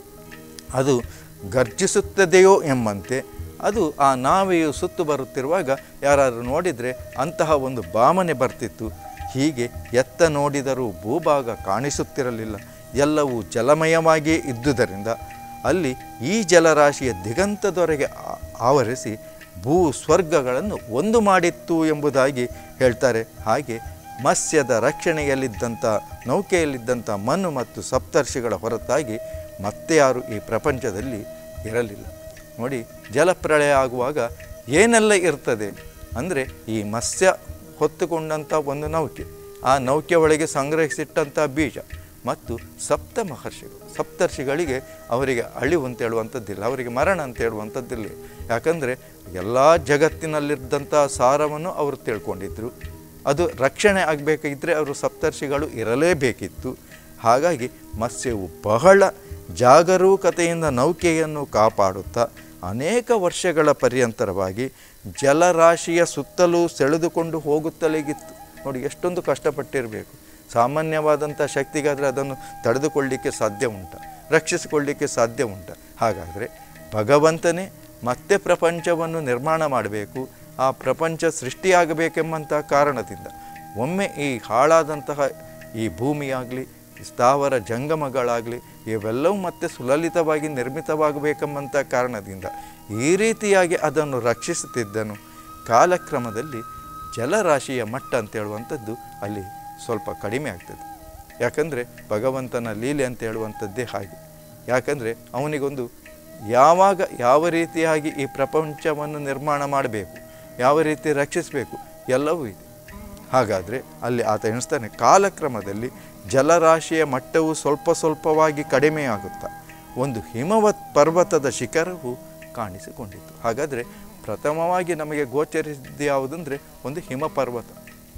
ಅದು ಗರ್ಜಿಸುತ್ತದೆಯೋ ಎಂಬಂತೆ ಅದು ಆ ನಾವೆಯು ಸುತ್ತು ಬರುತ್ತಿರುವಾಗ ಯಾರಾದರೂ ನೋಡಿದರೆ ಅಂತಹ ಒಂದು ಭಾವನೆ ಬರ್ತಿತ್ತು ಹೀಗೆ ಎತ್ತ ನೋಡಿದರೂ ಭೂಭಾಗ ಕಾಣಿಸುತ್ತಿರಲಿಲ್ಲ ಎಲ್ಲವೂ ಜಲಮಯವಾಗಿಯೇ ಇದ್ದುದರಿಂದ ಅಲ್ಲಿ ಈ ಜಲರಾಶಿಯ ದಿಗಂತದವರೆಗೆ ಆ- ಆವರಿಸಿ ಭೂ ಸ್ವರ್ಗಗಳನ್ನು ಒಂದು ಮಾಡಿತ್ತು ಎಂಬುದಾಗಿ ಹೇಳ್ತಾರೆ ಹಾಗೆ ಮತ್ಸ್ಯದ ರಕ್ಷಣೆಯಲ್ಲಿದ್ದಂಥ ನೌಕೆಯಲ್ಲಿದ್ದಂಥ ಮಣ್ಣು ಮತ್ತು ಸಪ್ತರ್ಷಿಗಳ ಹೊರತಾಗಿ ಮತ್ತೆ ಯಾರು ಈ ಪ್ರಪಂಚದಲ್ಲಿ ಇರಲಿಲ್ಲ ನೋಡಿ ಜಲಪ್ರಳಯ ಆಗುವಾಗ ಏನೆಲ್ಲ ಇರ್ತದೆ ಅಂದರೆ ಈ ಮತ್ಸ್ಯ ಹೊತ್ತುಕೊಂಡಂಥ ಒಂದು ನೌಕೆ ಆ ನೌಕೆ ಒಳಗೆ ಸಂಗ್ರಹಿಸಿಟ್ಟಂಥ ಬೀಜ ಮತ್ತು ಸಪ್ತ ಮಹರ್ಷಿಗಳು ಸಪ್ತರ್ಷಿಗಳಿಗೆ ಅವರಿಗೆ ಅಳಿವು ಅಂತ ಹೇಳುವಂಥದ್ದಿಲ್ಲ ಅವರಿಗೆ ಮರಣ ಅಂತ ಹೇಳುವಂಥದ್ದಿಲ್ಲ ಯಾಕಂದರೆ ಎಲ್ಲ ಜಗತ್ತಿನಲ್ಲಿದ್ದಂಥ ಸಾರವನ್ನು ಅವರು ತಿಳ್ಕೊಂಡಿದ್ರು ಅದು ರಕ್ಷಣೆ ಆಗಬೇಕಾಗಿದ್ದರೆ ಅವರು ಸಪ್ತರ್ಷಿಗಳು ಇರಲೇಬೇಕಿತ್ತು ಹಾಗಾಗಿ ಮತ್ಸ್ಯವು ಬಹಳ ಜಾಗರೂಕತೆಯಿಂದ ನೌಕೆಯನ್ನು ಕಾಪಾಡುತ್ತಾ ಅನೇಕ ವರ್ಷಗಳ ಪರ್ಯಂತರವಾಗಿ ಜಲರಾಶಿಯ ಸುತ್ತಲೂ ಸೆಳೆದುಕೊಂಡು ಹೋಗುತ್ತಲೇ ಇತ್ತು ನೋಡಿ ಎಷ್ಟೊಂದು ಕಷ್ಟಪಟ್ಟಿರಬೇಕು ಸಾಮಾನ್ಯವಾದಂಥ ಶಕ್ತಿಗಾದರೆ ಅದನ್ನು ತಡೆದುಕೊಳ್ಳಿಕ್ಕೆ ಸಾಧ್ಯ ಉಂಟ ರಕ್ಷಿಸಿಕೊಳ್ಳಿಕ್ಕೆ ಸಾಧ್ಯ ಉಂಟ ಹಾಗಾದರೆ ಭಗವಂತನೇ ಮತ್ತೆ ಪ್ರಪಂಚವನ್ನು ನಿರ್ಮಾಣ ಮಾಡಬೇಕು ಆ ಪ್ರಪಂಚ ಸೃಷ್ಟಿಯಾಗಬೇಕೆಂಬಂಥ ಕಾರಣದಿಂದ ಒಮ್ಮೆ ಈ ಹಾಳಾದಂತಹ ಈ ಭೂಮಿಯಾಗಲಿ ಸ್ಥಾವರ ಜಂಗಮಗಳಾಗಲಿ ಇವೆಲ್ಲವೂ ಮತ್ತೆ ಸುಲಲಿತವಾಗಿ ನಿರ್ಮಿತವಾಗಬೇಕೆಂಬಂಥ ಕಾರಣದಿಂದ ಈ ರೀತಿಯಾಗಿ ಅದನ್ನು ರಕ್ಷಿಸುತ್ತಿದ್ದನು ಕಾಲಕ್ರಮದಲ್ಲಿ ಜಲರಾಶಿಯ ಮಟ್ಟ ಅಂತ ಹೇಳುವಂಥದ್ದು ಅಲ್ಲಿ ಸ್ವಲ್ಪ ಕಡಿಮೆ ಆಗ್ತದೆ ಯಾಕಂದರೆ ಭಗವಂತನ ಲೀಲೆ ಅಂತ ಹೇಳುವಂಥದ್ದೇ ಹಾಗೆ ಯಾಕಂದರೆ ಅವನಿಗೊಂದು ಯಾವಾಗ ಯಾವ ರೀತಿಯಾಗಿ ಈ ಪ್ರಪಂಚವನ್ನು ನಿರ್ಮಾಣ ಮಾಡಬೇಕು ಯಾವ ರೀತಿ ರಕ್ಷಿಸಬೇಕು ಎಲ್ಲವೂ ಇದೆ ಹಾಗಾದರೆ ಅಲ್ಲಿ ಆತ ಎಣಿಸ್ತಾನೆ ಕಾಲಕ್ರಮದಲ್ಲಿ ಜಲರಾಶಿಯ ಮಟ್ಟವು ಸ್ವಲ್ಪ ಸ್ವಲ್ಪವಾಗಿ ಕಡಿಮೆಯಾಗುತ್ತಾ ಒಂದು ಹಿಮವತ್ ಪರ್ವತದ ಶಿಖರವು ಕಾಣಿಸಿಕೊಂಡಿತು ಹಾಗಾದರೆ ಪ್ರಥಮವಾಗಿ ನಮಗೆ ಗೋಚರಿಸಿದ್ದು ಯಾವುದಂದರೆ ಒಂದು ಹಿಮಪರ್ವತ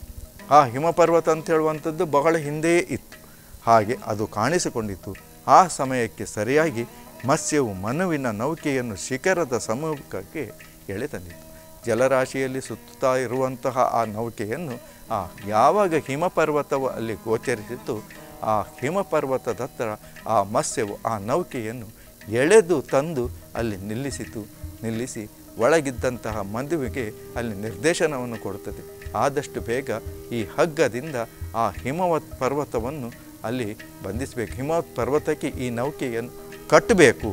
ಆ ಹಿಮಪರ್ವತ ಅಂತ ಹೇಳುವಂಥದ್ದು ಬಹಳ ಹಿಂದೆಯೇ ಇತ್ತು ಹಾಗೆ ಅದು ಕಾಣಿಸಿಕೊಂಡಿತ್ತು ಆ ಸಮಯಕ್ಕೆ ಸರಿಯಾಗಿ ಮತ್ಸ್ಯವು ಮನುವಿನ ನೌಕೆಯನ್ನು ಶಿಖರದ ಸಮ್ಮುಖಕ್ಕೆ ಎಳೆತಂದಿತು ಜಲರಾಶಿಯಲ್ಲಿ ಸುತ್ತುತ್ತಾ ಇರುವಂತಹ ಆ ನೌಕೆಯನ್ನು ಆ ಯಾವಾಗ ಹಿಮಪರ್ವತವು ಅಲ್ಲಿ ಗೋಚರಿಸಿತು ಆ ಹಿಮಪರ್ವತದ ಹತ್ತಿರ ಆ ಮತ್ಸ್ಯವು ಆ ನೌಕೆಯನ್ನು ಎಳೆದು ತಂದು ಅಲ್ಲಿ ನಿಲ್ಲಿಸಿತು ನಿಲ್ಲಿಸಿ ಒಳಗಿದ್ದಂತಹ ಮದುವೆಗೆ ಅಲ್ಲಿ ನಿರ್ದೇಶನವನ್ನು ಕೊಡುತ್ತದೆ ಆದಷ್ಟು ಬೇಗ ಈ ಹಗ್ಗದಿಂದ ಆ ಹಿಮವತ್ ಪರ್ವತವನ್ನು ಅಲ್ಲಿ ಬಂಧಿಸಬೇಕು ಹಿಮವತ್ ಪರ್ವತಕ್ಕೆ ಈ ನೌಕೆಯನ್ನು ಕಟ್ಟಬೇಕು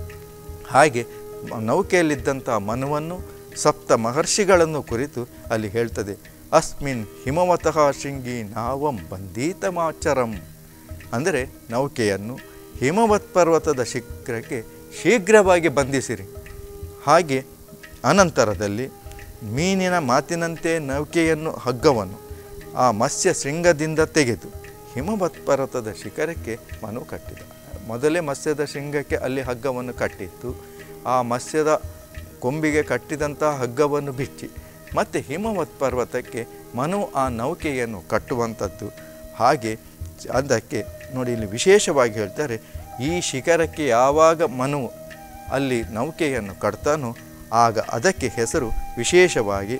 ಹಾಗೆ ಮ- ನೌಕೆಯಲ್ಲಿದ್ದಂಥ ಮನುವನ್ನು ಸಪ್ತ ಮಹರ್ಷಿಗಳನ್ನು ಕುರಿತು ಅಲ್ಲಿ ಹೇಳ್ತದೆ ಅಸ್ಮಿನ್ ಹಿಮವತಃ ಶೃಂಗಿ ನಾವಂ ಬಂಧೀತಮಾಚರಂ ಅಂದರೆ ನೌಕೆಯನ್ನು ಹಿಮವತ್ ಪರ್ವತದ ಶಿಖರಕ್ಕೆ ಶೀಘ್ರವಾಗಿ ಬಂಧಿಸಿರಿ ಹಾಗೆ ಅನಂತರದಲ್ಲಿ ಮೀನಿನ ಮಾತಿನಂತೆ ನೌಕೆಯನ್ನು ಹಗ್ಗವನ್ನು ಆ ಮತ್ಸ್ಯ ಶೃಂಗದಿಂದ ತೆಗೆದು ಹಿಮವತ್ ಪರ್ವತದ ಶಿಖರಕ್ಕೆ ಮನು ಕಟ್ಟಿದ ಮೊದಲೇ ಮತ್ಸ್ಯದ ಶೃಂಗಕ್ಕೆ ಅಲ್ಲಿ ಹಗ್ಗವನ್ನು ಕಟ್ಟಿತ್ತು ಆ ಮತ್ಸ್ಯದ ಕೊಂಬಿಗೆ ಕಟ್ಟಿದಂಥ ಹಗ್ಗವನ್ನು ಬಿಚ್ಚಿ ಮತ್ತು ಹಿಮವತ್ ಪರ್ವತಕ್ಕೆ ಮನು ಆ ನೌಕೆಯನ್ನು ಕಟ್ಟುವಂಥದ್ದು ಹಾಗೆ ಅದಕ್ಕೆ ನೋಡಿ ಇಲ್ಲಿ ವಿಶೇಷವಾಗಿ ಹೇಳ್ತಾರೆ ಈ ಶಿಖರಕ್ಕೆ ಯಾವಾಗ ಮನು ಅಲ್ಲಿ ನೌಕೆಯನ್ನು ಕಟ್ತಾನೋ ಆಗ ಅದಕ್ಕೆ ಹೆಸರು ವಿಶೇಷವಾಗಿ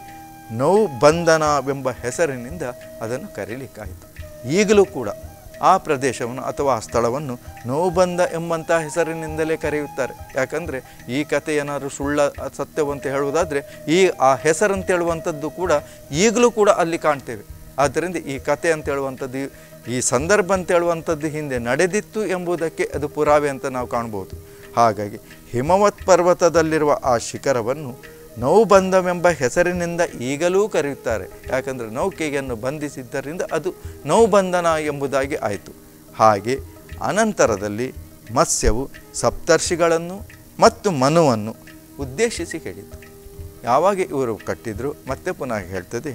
ನೌಬಂಧನವೆಂಬ ಹೆಸರಿನಿಂದ ಅದನ್ನು ಕರೀಲಿಕ್ಕಾಯಿತು ಈಗಲೂ ಕೂಡ ಆ ಪ್ರದೇಶವನ್ನು ಅಥವಾ ಆ ಸ್ಥಳವನ್ನು ನೋಬಂಧ ಎಂಬಂಥ ಹೆಸರಿನಿಂದಲೇ ಕರೆಯುತ್ತಾರೆ ಯಾಕಂದರೆ ಈ ಕಥೆ ಏನಾದರೂ ಸುಳ್ಳ ಸತ್ಯವಂತ ಹೇಳುವುದಾದರೆ ಈ ಆ ಹೆಸರಂತ ಹೇಳುವಂಥದ್ದು ಕೂಡ ಈಗಲೂ ಕೂಡ ಅಲ್ಲಿ ಕಾಣ್ತೇವೆ ಆದ್ದರಿಂದ ಈ ಕತೆ ಅಂತ ಹೇಳುವಂಥದ್ದು ಈ ಸಂದರ್ಭ ಅಂತ ಹೇಳುವಂಥದ್ದು ಹಿಂದೆ ನಡೆದಿತ್ತು ಎಂಬುದಕ್ಕೆ ಅದು ಪುರಾವೆ ಅಂತ ನಾವು ಕಾಣ್ಬೋದು ಹಾಗಾಗಿ ಹಿಮವತ್ ಪರ್ವತದಲ್ಲಿರುವ ಆ ಶಿಖರವನ್ನು ನೌಬಂಧವೆಂಬ ಹೆಸರಿನಿಂದ ಈಗಲೂ ಕರೆಯುತ್ತಾರೆ ಯಾಕಂದರೆ ನೌಕೆಯನ್ನು ಬಂಧಿಸಿದ್ದರಿಂದ ಅದು ನೌಬಂಧನ ಎಂಬುದಾಗಿ ಆಯಿತು ಹಾಗೆ ಅನಂತರದಲ್ಲಿ ಮತ್ಸ್ಯವು ಸಪ್ತರ್ಷಿಗಳನ್ನು ಮತ್ತು ಮನುವನ್ನು ಉದ್ದೇಶಿಸಿ ಹೇಳಿದ್ದು ಯಾವಾಗ ಇವರು ಕಟ್ಟಿದ್ರು ಮತ್ತೆ ಪುನಃ ಹೇಳ್ತದೆ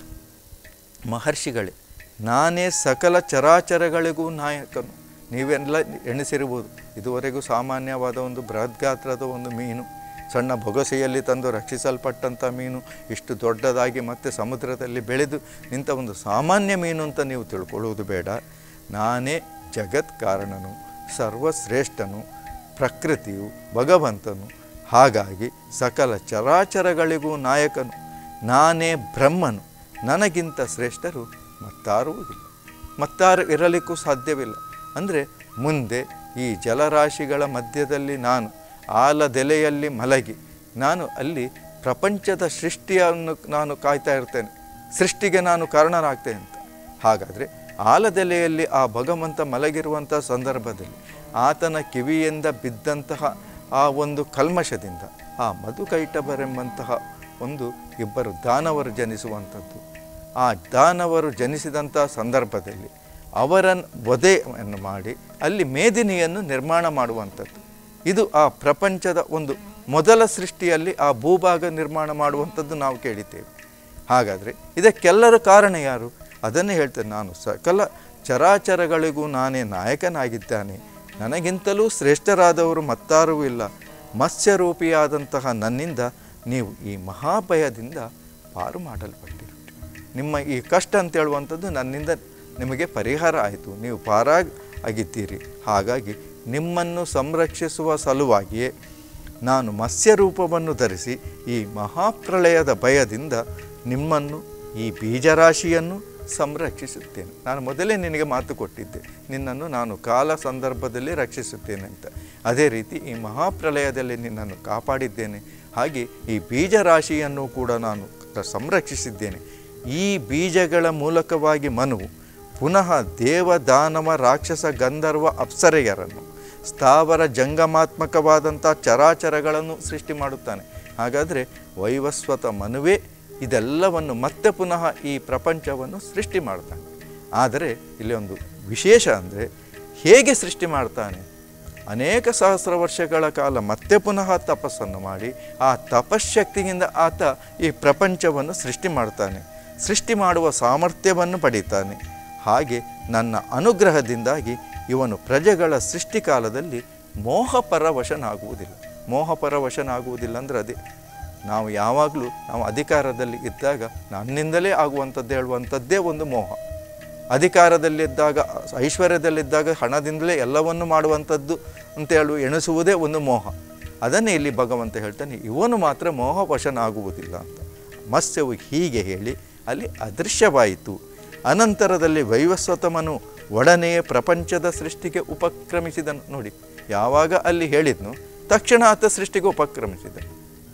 ಮಹರ್ಷಿಗಳೇ ನಾನೇ ಸಕಲ ಚರಾಚರಗಳಿಗೂ ನಾಯಕನು ನೀವೆಲ್ಲ ಎಣಿಸಿರ್ಬೋದು ಇದುವರೆಗೂ ಸಾಮಾನ್ಯವಾದ ಒಂದು ಬೃಹದ್ಗಾತ್ರದ ಒಂದು ಮೀನು ಸಣ್ಣ ಬೊಗಸೆಯಲ್ಲಿ ತಂದು ರಕ್ಷಿಸಲ್ಪಟ್ಟಂಥ ಮೀನು ಇಷ್ಟು ದೊಡ್ಡದಾಗಿ ಮತ್ತೆ ಸಮುದ್ರದಲ್ಲಿ ಬೆಳೆದು ನಿಂತ ಒಂದು ಸಾಮಾನ್ಯ ಮೀನು ಅಂತ ನೀವು ತಿಳ್ಕೊಳ್ಳುವುದು ಬೇಡ ನಾನೇ ಜಗತ್ ಕಾರಣನು ಸರ್ವಶ್ರೇಷ್ಠನು ಪ್ರಕೃತಿಯು ಭಗವಂತನು ಹಾಗಾಗಿ ಸಕಲ ಚರಾಚರಗಳಿಗೂ ನಾಯಕನು ನಾನೇ ಬ್ರಹ್ಮನು ನನಗಿಂತ ಶ್ರೇಷ್ಠರು ಮತ್ತಾರೂ ಇಲ್ಲ ಮತ್ತಾರು ಇರಲಿಕ್ಕೂ ಸಾಧ್ಯವಿಲ್ಲ ಅಂದರೆ ಮುಂದೆ ಈ ಜಲರಾಶಿಗಳ ಮಧ್ಯದಲ್ಲಿ ನಾನು ಆಲದೆಲೆಯಲ್ಲಿ ಮಲಗಿ ನಾನು ಅಲ್ಲಿ ಪ್ರಪಂಚದ ಸೃಷ್ಟಿಯನ್ನು ನಾನು ಕಾಯ್ತಾ ಇರ್ತೇನೆ ಸೃಷ್ಟಿಗೆ ನಾನು ಕಾರಣನಾಗ್ತೇನೆ ಅಂತ ಹಾಗಾದರೆ ಆಲದೆಲೆಯಲ್ಲಿ ಆ ಭಗವಂತ ಮಲಗಿರುವಂಥ ಸಂದರ್ಭದಲ್ಲಿ ಆತನ ಕಿವಿಯಿಂದ ಬಿದ್ದಂತಹ ಆ ಒಂದು ಕಲ್ಮಶದಿಂದ ಆ ಮಧುಕೈಟಭರೆಂಬಂತಹ ಒಂದು ಇಬ್ಬರು ದಾನವರು ಜನಿಸುವಂಥದ್ದು ಆ ದಾನವರು ಜನಿಸಿದಂಥ ಸಂದರ್ಭದಲ್ಲಿ ಅವರ ವಧೆಯನ್ನು ಮಾಡಿ ಅಲ್ಲಿ ಮೇದಿನಿಯನ್ನು ನಿರ್ಮಾಣ ಮಾಡುವಂಥದ್ದು ಇದು ಆ ಪ್ರಪಂಚದ ಒಂದು ಮೊದಲ ಸೃಷ್ಟಿಯಲ್ಲಿ ಆ ಭೂಭಾಗ ನಿರ್ಮಾಣ ಮಾಡುವಂಥದ್ದು ನಾವು ಕೇಳಿದ್ದೇವೆ ಹಾಗಾದರೆ ಇದಕ್ಕೆಲ್ಲರ ಕಾರಣ ಯಾರು ಅದನ್ನೇ ಹೇಳ್ತೇನೆ ನಾನು ಸಕಲ ಚರಾಚರಗಳಿಗೂ ನಾನೇ ನಾಯಕನಾಗಿದ್ದಾನೆ ನನಗಿಂತಲೂ ಶ್ರೇಷ್ಠರಾದವರು ಮತ್ತಾರೂ ಇಲ್ಲ ಮತ್ಸ್ಯರೂಪಿಯಾದಂತಹ ನನ್ನಿಂದ ನೀವು ಈ ಮಹಾಭಯದಿಂದ ಪಾರು ಮಾಡಲ್ಪಟ್ಟಿರು ನಿಮ್ಮ ಈ ಕಷ್ಟ ಅಂತ ಹೇಳುವಂಥದ್ದು ನನ್ನಿಂದ ನಿಮಗೆ ಪರಿಹಾರ ಆಯಿತು ನೀವು ಪಾರಾಗಿ ಆಗಿದ್ದೀರಿ ಹಾಗಾಗಿ ನಿಮ್ಮನ್ನು ಸಂರಕ್ಷಿಸುವ ಸಲುವಾಗಿಯೇ ನಾನು ಮತ್ಸ್ಯ ರೂಪವನ್ನು ಧರಿಸಿ ಈ ಮಹಾಪ್ರಳಯದ ಭಯದಿಂದ ನಿಮ್ಮನ್ನು ಈ ಬೀಜರಾಶಿಯನ್ನು ಸಂರಕ್ಷಿಸುತ್ತೇನೆ ನಾನು ಮೊದಲೇ ನಿನಗೆ ಮಾತು ಕೊಟ್ಟಿದ್ದೆ ನಿನ್ನನ್ನು ನಾನು ಕಾಲ ಸಂದರ್ಭದಲ್ಲಿ ರಕ್ಷಿಸುತ್ತೇನೆ ಅಂತ ಅದೇ ರೀತಿ ಈ ಮಹಾಪ್ರಳಯದಲ್ಲಿ ನಿನ್ನನ್ನು ಕಾಪಾಡಿದ್ದೇನೆ ಹಾಗೆ ಈ ಬೀಜರಾಶಿಯನ್ನು ಕೂಡ ನಾನು ಸಂರಕ್ಷಿಸಿದ್ದೇನೆ ಈ ಬೀಜಗಳ ಮೂಲಕವಾಗಿ ಮನುವು ಪುನಃ ದೇವ ದಾನವ ರಾಕ್ಷಸ ಗಂಧರ್ವ ಅಪ್ಸರೆಯರನ್ನು ಸ್ಥಾವರ ಜಂಗಮಾತ್ಮಕವಾದಂಥ ಚರಾಚರಗಳನ್ನು ಸೃಷ್ಟಿ ಮಾಡುತ್ತಾನೆ ಹಾಗಾದರೆ ವೈವಸ್ವತ ಮನುವೇ ಇದೆಲ್ಲವನ್ನು ಮತ್ತೆ ಪುನಃ ಈ ಪ್ರಪಂಚವನ್ನು ಸೃಷ್ಟಿ ಮಾಡ್ತಾನೆ ಆದರೆ ಇಲ್ಲಿ ಒಂದು ವಿಶೇಷ ಅಂದರೆ ಹೇಗೆ ಸೃಷ್ಟಿ ಮಾಡ್ತಾನೆ ಅನೇಕ ಸಹಸ್ರ ವರ್ಷಗಳ ಕಾಲ ಮತ್ತೆ ಪುನಃ ತಪಸ್ಸನ್ನು ಮಾಡಿ ಆ ತಪಶ್ಶಕ್ತಿಯಿಂದ ಆತ ಈ ಪ್ರಪಂಚವನ್ನು ಸೃಷ್ಟಿ ಮಾಡ್ತಾನೆ ಸೃಷ್ಟಿ ಮಾಡುವ ಸಾಮರ್ಥ್ಯವನ್ನು ಪಡೀತಾನೆ ಹಾಗೆ ನನ್ನ ಅನುಗ್ರಹದಿಂದಾಗಿ ಇವನು ಪ್ರಜೆಗಳ ಸೃಷ್ಟಿಕಾಲದಲ್ಲಿ ಮೋಹಪರವಶನಾಗುವುದಿಲ್ಲ ಮೋಹಪರವಶನಾಗುವುದಿಲ್ಲ ಅಂದರೆ ಅದೇ ನಾವು ಯಾವಾಗಲೂ ನಾವು ಅಧಿಕಾರದಲ್ಲಿ ಇದ್ದಾಗ ನನ್ನಿಂದಲೇ ಆಗುವಂಥದ್ದು ಹೇಳುವಂಥದ್ದೇ ಒಂದು ಮೋಹ ಅಧಿಕಾರದಲ್ಲಿದ್ದಾಗ ಐಶ್ವರ್ಯದಲ್ಲಿದ್ದಾಗ ಹಣದಿಂದಲೇ ಎಲ್ಲವನ್ನು ಮಾಡುವಂಥದ್ದು ಅಂತ ಹೇಳು ಎಣಿಸುವುದೇ ಒಂದು ಮೋಹ ಅದನ್ನೇ ಇಲ್ಲಿ ಭಗವಂತ ಹೇಳ್ತಾನೆ ಇವನು ಮಾತ್ರ ಮೋಹವಶನಾಗುವುದಿಲ್ಲ ಅಂತ ಮತ್ಸ್ಯವು ಹೀಗೆ ಹೇಳಿ ಅಲ್ಲಿ ಅದೃಶ್ಯವಾಯಿತು ಅನಂತರದಲ್ಲಿ ವೈವಸ್ವತಮನು ಒಡನೆಯೇ ಪ್ರಪಂಚದ ಸೃಷ್ಟಿಗೆ ಉಪಕ್ರಮಿಸಿದನು ನೋಡಿ ಯಾವಾಗ ಅಲ್ಲಿ ಹೇಳಿದ್ನು ತಕ್ಷಣ ಆತ ಸೃಷ್ಟಿಗೆ ಉಪಕ್ರಮಿಸಿದನು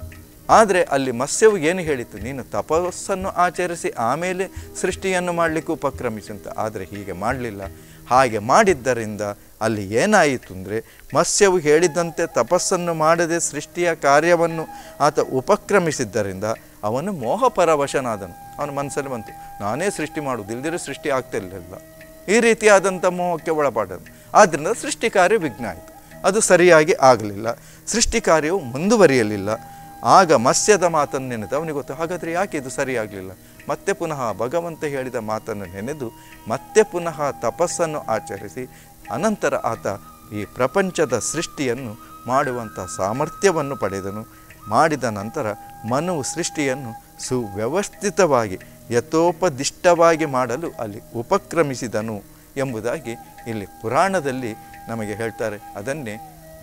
ಆದರೆ ಅಲ್ಲಿ ಮತ್ಸ್ಯವು ಏನು ಹೇಳಿತ್ತು ನೀನು ತಪಸ್ಸನ್ನು ಆಚರಿಸಿ ಆಮೇಲೆ ಸೃಷ್ಟಿಯನ್ನು ಮಾಡಲಿಕ್ಕೆ ಉಪಕ್ರಮಿಸಿ ಅಂತ ಆದರೆ ಹೀಗೆ ಮಾಡಲಿಲ್ಲ ಹಾಗೆ ಮಾಡಿದ್ದರಿಂದ ಅಲ್ಲಿ ಏನಾಯಿತು ಅಂದರೆ ಮತ್ಸ್ಯವು ಹೇಳಿದಂತೆ ತಪಸ್ಸನ್ನು ಮಾಡದೆ ಸೃಷ್ಟಿಯ ಕಾರ್ಯವನ್ನು ಆತ ಉಪಕ್ರಮಿಸಿದ್ದರಿಂದ ಅವನು ಮೋಹಪರವಶನಾದನು ಅವನ ಮನಸ್ಸಲ್ಲಿ ಬಂತು ನಾನೇ ಸೃಷ್ಟಿ ಮಾಡುವುದು ಇಲ್ದಿರೋ ಸೃಷ್ಟಿ ಆಗ್ತಿರಲಿಲ್ಲ ಈ ರೀತಿಯಾದಂಥ ಮೋಹಕ್ಕೆ ಒಳಪಡನು ಆದ್ದರಿಂದ ಸೃಷ್ಟಿ ಕಾರ್ಯ ವಿಘ್ನ ಆಯಿತು ಅದು ಸರಿಯಾಗಿ ಆಗಲಿಲ್ಲ ಸೃಷ್ಟಿ ಕಾರ್ಯವು ಮುಂದುವರಿಯಲಿಲ್ಲ ಆಗ ಮತ್ಸ್ಯದ ಮಾತನ್ನು ನೆನೆದು ಅವನಿಗೆ ಗೊತ್ತು ಹಾಗಾದರೆ ಯಾಕೆ ಇದು ಸರಿಯಾಗಲಿಲ್ಲ ಮತ್ತೆ ಪುನಃ ಭಗವಂತ ಹೇಳಿದ ಮಾತನ್ನು ನೆನೆದು ಮತ್ತೆ ಪುನಃ ತಪಸ್ಸನ್ನು ಆಚರಿಸಿ ಅನಂತರ ಆತ ಈ ಪ್ರಪಂಚದ ಸೃಷ್ಟಿಯನ್ನು ಮಾಡುವಂಥ ಸಾಮರ್ಥ್ಯವನ್ನು ಪಡೆದನು ಮಾಡಿದ ನಂತರ ಮನುವು ಸೃಷ್ಟಿಯನ್ನು ಸುವ್ಯವಸ್ಥಿತವಾಗಿ ಯಥೋಪದಿಷ್ಟವಾಗಿ ಮಾಡಲು ಅಲ್ಲಿ ಉಪಕ್ರಮಿಸಿದನು ಎಂಬುದಾಗಿ ಇಲ್ಲಿ ಪುರಾಣದಲ್ಲಿ ನಮಗೆ ಹೇಳ್ತಾರೆ ಅದನ್ನೇ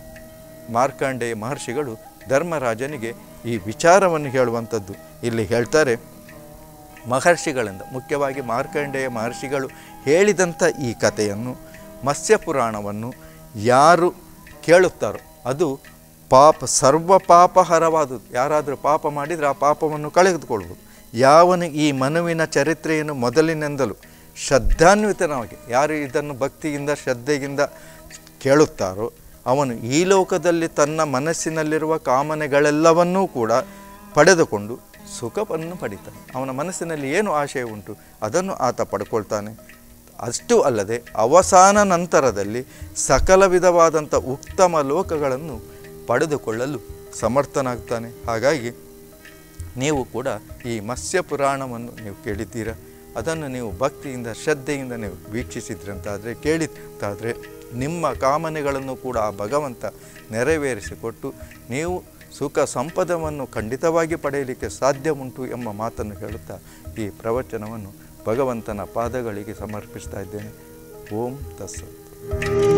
ಮಾರ್ಕಂಡೇಯ ಮಹರ್ಷಿಗಳು ಧರ್ಮರಾಜನಿಗೆ ಈ ವಿಚಾರವನ್ನು ಹೇಳುವಂಥದ್ದು ಇಲ್ಲಿ ಹೇಳ್ತಾರೆ ಮಹರ್ಷಿಗಳಿಂದ ಮುಖ್ಯವಾಗಿ ಮಾರ್ಕಂಡೇಯ ಮಹರ್ಷಿಗಳು ಹೇಳಿದಂಥ ಈ ಕಥೆಯನ್ನು ಮತ್ಸ್ಯ ಪುರಾಣವನ್ನು ಯಾರು ಕೇಳುತ್ತಾರೋ ಅದು ಪಾಪ ಸರ್ವ ಪಾಪಹರವಾದುದು ಯಾರಾದರೂ ಪಾಪ ಮಾಡಿದರೆ ಆ ಪಾಪವನ್ನು ಕಳೆದುಕೊಳ್ಬೋದು ಯಾವನು ಈ ಮನುವಿನ ಚರಿತ್ರೆಯನ್ನು ಮೊದಲಿನಿಂದಲೂ ಶ್ರದ್ಧಾನ್ವಿತನಾಗಿ ಯಾರು ಇದನ್ನು ಭಕ್ತಿಯಿಂದ ಶ್ರದ್ಧೆಯಿಂದ ಕೇಳುತ್ತಾರೋ ಅವನು ಈ ಲೋಕದಲ್ಲಿ ತನ್ನ ಮನಸ್ಸಿನಲ್ಲಿರುವ ಕಾಮನೆಗಳೆಲ್ಲವನ್ನೂ ಕೂಡ ಪಡೆದುಕೊಂಡು ಸುಖವನ್ನು ಪಡಿತಾನೆ ಅವನ ಮನಸ್ಸಿನಲ್ಲಿ ಏನು ಆಶಯ ಉಂಟು ಅದನ್ನು ಆತ ಪಡ್ಕೊಳ್ತಾನೆ ಅಷ್ಟು ಅಲ್ಲದೆ ಅವಸಾನ ನಂತರದಲ್ಲಿ ಸಕಲ ವಿಧವಾದಂಥ ಉತ್ತಮ ಲೋಕಗಳನ್ನು ಪಡೆದುಕೊಳ್ಳಲು ಸಮರ್ಥನಾಗ್ತಾನೆ ಹಾಗಾಗಿ ನೀವು ಕೂಡ ಈ ಮತ್ಸ್ಯ ಪುರಾಣವನ್ನು ನೀವು ಕೇಳಿದ್ದೀರ ಅದನ್ನು ನೀವು ಭಕ್ತಿಯಿಂದ ಶ್ರದ್ಧೆಯಿಂದ ನೀವು ವೀಕ್ಷಿಸಿದ್ರಂತಾದರೆ ಕೇಳಿದ್ದಾದರೆ ನಿಮ್ಮ ಕಾಮನೆಗಳನ್ನು ಕೂಡ ಆ ಭಗವಂತ ನೆರವೇರಿಸಿಕೊಟ್ಟು ನೀವು ಸುಖ ಸಂಪದವನ್ನು ಖಂಡಿತವಾಗಿ ಪಡೆಯಲಿಕ್ಕೆ ಸಾಧ್ಯ ಉಂಟು ಎಂಬ ಮಾತನ್ನು ಹೇಳುತ್ತಾ ಈ ಪ್ರವಚನವನ್ನು ಭಗವಂತನ ಪಾದಗಳಿಗೆ ಸಮರ್ಪಿಸ್ತಾ ಇದ್ದೇನೆ ಓಂ ತಸ್ಸತ್